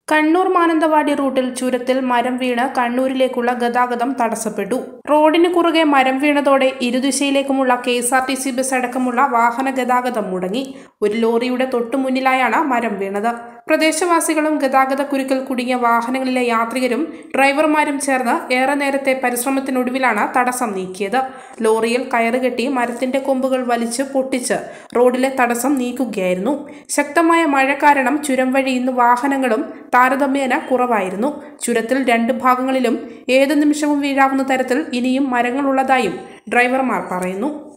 കണ്ണൂർ മാനന്തവാടി റൂട്ടിൽ ചുരത്തിൽ മരം വീണ് കണ്ണൂരിലേക്കുള്ള ഗതാഗതം തടസ്സപ്പെട്ടു റോഡിന് കുറുകെ മരം വീണതോടെ ഇരുദിശയിലേക്കുമുള്ള K S R T C bus അടക്കമുള്ള വാഹന ഗതാഗതം മുടങ്ങി ഒരു ലോറിയുടെ തൊട്ടുമുന്നിലായാണ് മരം വീണത് പ്രദേശവാസികളും ഗതാഗത കുരുക്കിൽ കുടുങ്ങിയ വാഹനങ്ങളിലെ യാത്രികരും ഡ്രൈവർമാരും ചേർന്ന് ഏറെ നേരത്തെ പരിശ്രമത്തിനൊടുവിലാണ് തടസ്സം നീക്കിയത് ലോറിയിൽ കയറുകെട്ടി മരത്തിന്റെ കൊമ്പുകൾ വലിച്ച് പൊട്ടിച്ച് റോഡിലെ തടസ്സം നീക്കുകയായിരുന്നു ശക്തമായ മഴ കാരണം ചുരം വഴി ഇന്ന് വാഹനങ്ങളും താരതമ്യേന കുറവായിരുന്നു ചുരത്തിൽ രണ്ട് ഭാഗങ്ങളിലും ഏത് നിമിഷവും വീഴാവുന്ന തരത്തിൽ ഇനിയും മരങ്ങളുള്ളതായും ഡ്രൈവർമാർ പറയുന്നു